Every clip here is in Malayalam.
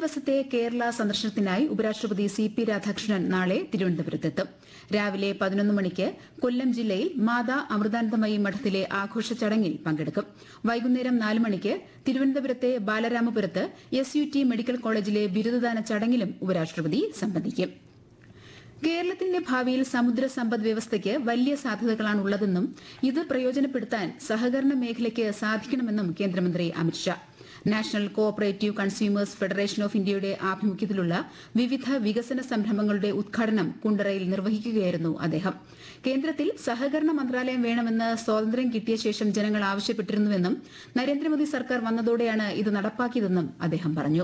ദിവസത്തെ കേരള സന്ദർശനത്തിനായി ഉപരാഷ്ട്രപതി സി പി രാധാകൃഷ്ണൻ നാളെ തിരുവനന്തപുരത്തെത്തും രാവിലെ പതിനൊന്ന് മണിക്ക് കൊല്ലം ജില്ലയിൽ മാതാ അമൃതാനന്ദമയി മഠത്തിലെ ആഘോഷ ചടങ്ങിൽ പങ്കെടുക്കും വൈകുന്നേരം നാല് മണിക്ക് തിരുവനന്തപുരത്തെ ബാലരാമപുരത്ത് എസ് യു ടി മെഡിക്കൽ കോളേജിലെ ബിരുദദാന ചടങ്ങിലും ഉപരാഷ്ട്രപതി സംബന്ധിക്കും കേരളത്തിന്റെ ഭാവിയിൽ സമുദ്ര സമ്പദ് വ്യവസ്ഥയ്ക്ക് വലിയ സാധ്യതകളാണ് ഉള്ളതെന്നും ഇത് പ്രയോജനപ്പെടുത്താൻ സഹകരണ മേഖലയ്ക്ക് സാധിക്കണമെന്നും കേന്ദ്രമന്ത്രി Amit Shah national cooperative consumers federation of ഇന്ത്യയുടെ ആഭിമുഖ്യത്തിലുള്ള വിവിധ വികസന സംരംഭങ്ങളുടെ ഉദ്ഘാടനം കുണ്ടറയിൽ നിർവഹിക്കുകയായിരുന്നു അദ്ദേഹം കേന്ദ്രത്തിൽ സഹകരണ മന്ത്രാലയം വേണമെന്ന് സ്വാതന്ത്ര്യം കിട്ടിയ ശേഷം ജനങ്ങൾ ആവശ്യപ്പെട്ടിരുന്നുവെന്നും നരേന്ദ്രമോദി സർക്കാർ വന്നതോടെയാണ് ഇത് നടപ്പാക്കിയതെന്നും അദ്ദേഹം പറഞ്ഞു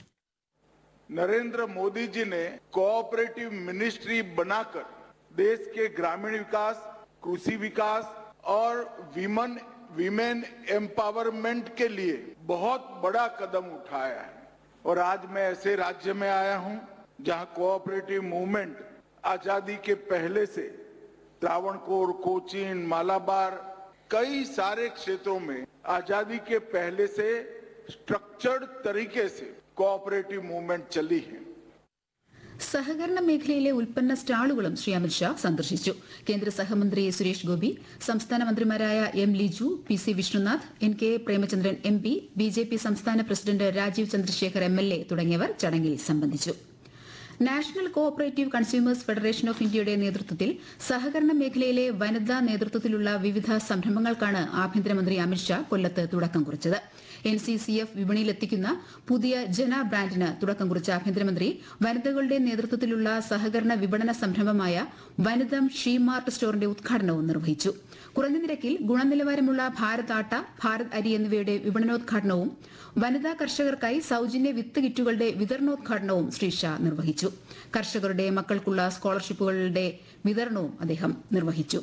नरेंद्र मोदी जी ने कोऑपरेटिव मिनिस्ट्री बनाकर देश के ग्रामीण विकास कृषि विकास और विमन विमेन एम्पावरमेंट के लिए बहुत बड़ा कदम उठाया है और आज मैं ऐसे राज्य में आया हूं जहां कोऑपरेटिव मूवमेंट आजादी के पहले से त्रावणकोर कोचीन मालाबार कई सारे क्षेत्रों में आजादी के पहले से स्ट्रक्चर्ड तरीके से കോഓപ്പറേറ്റീവ് മൂവ്മെന്റ് ചലി ഹെ സഹകരണ മേഖലയിലെ ഉൽപ്പന്ന സ്റ്റാളുകളും ശ്രീ അമിത്ഷാ സന്ദർശിച്ചു കേന്ദ്ര സഹമന്ത്രി സുരേഷ് ഗോപി സംസ്ഥാന മന്ത്രിമാരായ M Liju P C Vishnunath N K Premachandran M P B J P സംസ്ഥാന president Rajeev Chandrasekhar M L A തുടങ്ങിയവർ ചടങ്ങിൽ സംബന്ധിച്ചു national cooperative consumers federation of ഇന്ത്യയുടെ നേതൃത്വത്തിൽ സഹകരണ മേഖലയിലെ വനിതാ നേതൃത്വത്തിലുള്ള വിവിധ സംരംഭങ്ങൾക്കാണ് ആഭ്യന്തരമന്ത്രി അമിത്ഷാ കൊല്ലത്ത് തുടക്കം കുറിച്ചത് എൻ സി സി എഫ് വിപണിയിലെത്തിക്കുന്ന പുതിയ ജന ബ്രാൻഡിന് തുടക്കം കുറിച്ച ആഭ്യന്തരമന്ത്രി വനിതകളുടെ നേതൃത്വത്തിലുള്ള സഹകരണ വിപണന സംരംഭമായ വനിതം ഷീമാർട്ട് സ്റ്റോറിന്റെ ഉദ്ഘാടനവും നിർവഹിച്ചു കുറഞ്ഞ നിരക്കിൽ ഗുണനിലവാരമുള്ള ഭാരത് ആട്ട ഭാരത് അരി എന്നിവയുടെ വിപണനോദ്ഘാടനവും വനിതാ കർഷകർക്കായി സൌജന്യ വിത്ത് കിറ്റുകളുടെ വിതരണോദ്ഘാടനവും ശ്രീ ഷാ നിർവഹിച്ചു കർഷകരുടെ മക്കൾക്കുള്ള സ്കോളർഷിപ്പുകളുടെ വിതരണവും അദ്ദേഹം നിർവഹിച്ചു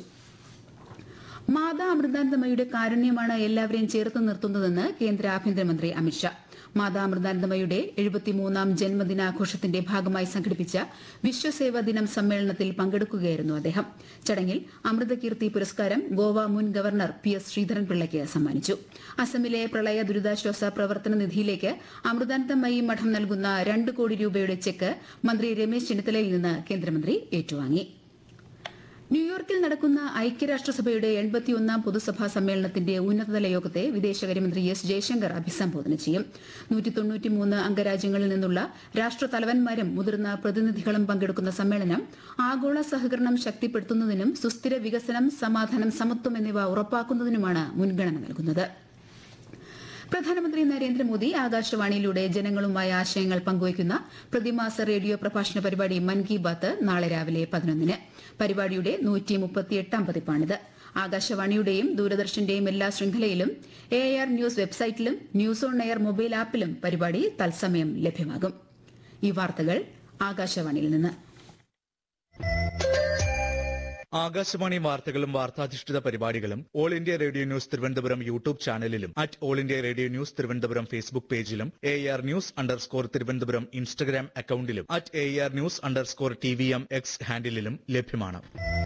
മാതാ അമൃതാനന്ദമയുടെ കാരുണ്യമാണ് എല്ലാവരെയും ചേർത്ത് നിർത്തുന്നതെന്ന് കേന്ദ്ര ആഭ്യന്തരമന്ത്രി അമിത്ഷാ മാതാ അമൃതാനന്ദമയുടെ എഴുപത്തിമൂന്നാം ജന്മദിനാഘോഷത്തിന്റെ ഭാഗമായി സംഘടിപ്പിച്ച വിശ്വസേവാ ദിനം സമ്മേളനത്തിൽ പങ്കെടുക്കുകയായിരുന്നു അദ്ദേഹം ചടങ്ങിൽ അമൃതകീർത്തി പുരസ്കാരം ഗോവ മുൻ ഗവർണർ പി എസ് ശ്രീധരൻപിള്ളയ്ക്ക് സമ്മാനിച്ചു അസമിലെ പ്രളയ ദുരിതാശ്വാസ പ്രവർത്തന നിധിയിലേക്ക് അമൃതാനന്ദമയി മഠം നൽകുന്ന രണ്ട് കോടി രൂപയുടെ ചെക്ക് മന്ത്രി രമേശ് ചെന്നിത്തലയിൽ നിന്ന് കേന്ദ്രമന്ത്രി ഏറ്റുവാങ്ങി ന്യൂയോർക്കിൽ നടക്കുന്ന ഐക്യരാഷ്ട്രസഭയുടെ എൺപത്തിയൊന്നാം പൊതുസഭാ സമ്മേളനത്തിന്റെ ഉന്നതതല യോഗത്തെ വിദേശകാര്യമന്ത്രി എസ് ജയശങ്കർ അഭിസംബോധന ചെയ്യും നൂറ്റിതൊണ്ണൂറ്റിമൂന്ന് അംഗരാജ്യങ്ങളിൽ നിന്നുള്ള രാഷ്ട്രതലവന്മാരും മുതിർന്ന പ്രതിനിധികളും പങ്കെടുക്കുന്ന സമ്മേളനം ആഗോള സഹകരണം ശക്തിപ്പെടുത്തുന്നതിനും സുസ്ഥിര വികസനം സമാധാനം സമത്വം എന്നിവ ഉറപ്പാക്കുന്നതിനുമാണ് മുൻഗണന നൽകുന്നത് പ്രധാനമന്ത്രി നരേന്ദ്രമോദി ആകാശവാണിയിലൂടെ ജനങ്ങളുമായി ആശയങ്ങൾ പങ്കുവയ്ക്കുന്ന പ്രതിമാസ റേഡിയോ പ്രഭാഷണ പരിപാടി മൻ കി ബാത്ത് നാളെ രാവിലെ പതിനൊന്നിന് പരിപാടിയുടെ നൂറ്റി മുപ്പത്തിയെട്ടാം പതിപ്പാണിത് ആകാശവാണിയുടെയും ദൂരദർശന്റെയും എല്ലാ ശൃംഖലയിലും എ ആർ ന്യൂസ് വെബ്സൈറ്റിലും ന്യൂസ് ഓൺ എയർ മൊബൈൽ ആപ്പിലും പരിപാടി തത്സമയം ലഭ്യമാകും ഈ വാർത്തകൾ ആകാശവാണിയിൽ നിന്ന് ആകാശവാണി വാർത്തകളും വാർത്താധിഷ്ഠിത പരിപാടികളും all India radio news Thiruvananthapuram YouTube ചാനലിലും at all India radio news Thiruvananthapuram Facebook പേജിലും A R news underscore Thiruvananthapuram Instagram അക്കൌണ്ടിലും at A R news underscore T V M X ഹാൻഡിലും ലഭ്യമാണ്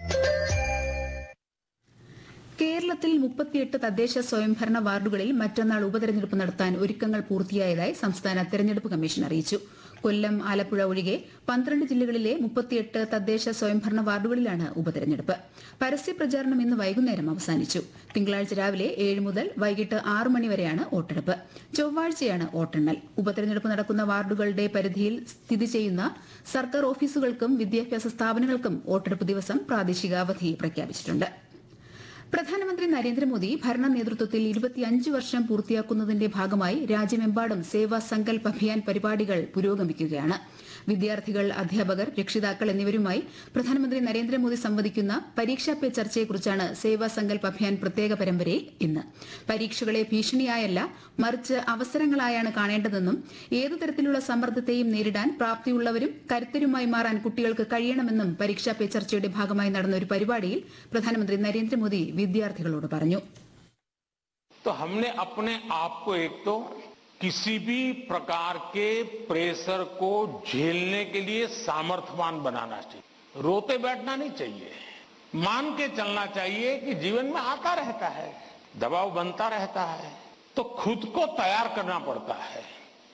കേരളത്തിൽ മുപ്പത്തിയെട്ട് തദ്ദേശ സ്വയംഭരണ വാർഡുകളിൽ മറ്റന്നാൾ ഉപതെരഞ്ഞെടുപ്പ് നടത്താൻ ഒരുക്കങ്ങൾ പൂർത്തിയായതായി സംസ്ഥാന തെരഞ്ഞെടുപ്പ് കമ്മീഷൻ അറിയിച്ചു കൊല്ലം ആലപ്പുഴ ഒഴികെ പന്ത്രണ്ട് ജില്ലകളിലെ മുപ്പത്തിയെട്ട് തദ്ദേശ സ്വയംഭരണ വാർഡുകളിലാണ് ഉപതെരഞ്ഞെടുപ്പ് പരസ്യ പ്രചാരണം ഇന്ന് വൈകുന്നേരം അവസാനിച്ചു തിങ്കളാഴ്ച രാവിലെ ഏഴ് മുതൽ വൈകിട്ട് ആറ് മണിവരെയാണ് വോട്ടെടുപ്പ് ചൊവ്വാഴ്ചയാണ് വോട്ടെണ്ണൽ ഉപതെരഞ്ഞെടുപ്പ് നടക്കുന്ന വാർഡുകളുടെ പരിധിയിൽ സ്ഥിതി ചെയ്യുന്ന സർക്കാർ ഓഫീസുകൾക്കും വിദ്യാഭ്യാസ സ്ഥാപനങ്ങൾക്കും വോട്ടെടുപ്പ് ദിവസം പ്രാദേശിക അവധി പ്രഖ്യാപിച്ചിട്ടുണ്ട് പ്രധാനമന്ത്രി നരേന്ദ്രമോദി ഭരണ നേതൃത്വത്തിൽ ഇരുപത്തിയഞ്ച് വർഷം പൂർത്തിയാക്കുന്നതിന്റെ ഭാഗമായി രാജ്യമെമ്പാടും സേവാ സങ്കൽപ് അഭിയാൻ പരിപാടികൾ പുരോഗമിക്കുകയാണ് വിദ്യാർത്ഥികൾ അധ്യാപകർ രക്ഷിതാക്കൾ എന്നിവരുമായി പ്രധാനമന്ത്രി നരേന്ദ്രമോദി സംവദിക്കുന്ന പരീക്ഷാ പേ ചർച്ചയെക്കുറിച്ചാണ് സേവാ സങ്കൽപ് അഭിയാൻ പ്രത്യേക പരമ്പരയിൽ ഇന്ന് പരീക്ഷകളെ ഭീഷണിയായല്ല മറിച്ച് അവസരങ്ങളായാണ് കാണേണ്ടതെന്നും ഏതു തരത്തിലുള്ള സമ്മർദ്ദത്തെയും നേരിടാൻ പ്രാപ്തിയുള്ളവരും കരുത്തരുമായി മാറാൻ കുട്ടികൾക്ക് കഴിയണമെന്നും പരീക്ഷാ പേ ചർച്ചയുടെ ഭാഗമായി നടന്ന ഒരു പരിപാടിയിൽ പ്രധാനമന്ത്രി നരേന്ദ്രമോദി വിദ്യാർത്ഥികളോട് പറഞ്ഞു तो हमने अपने आप को एक तो किसी भी प्रकार के प्रेशर को झेलने के लिए सामर्थ्यवान बनाना चाहिए रोते बैठना नहीं चाहिए मान के चलना चाहिए कि जीवन में आता रहता है दबाव बनता रहता है तो खुद को तैयार करना पड़ता है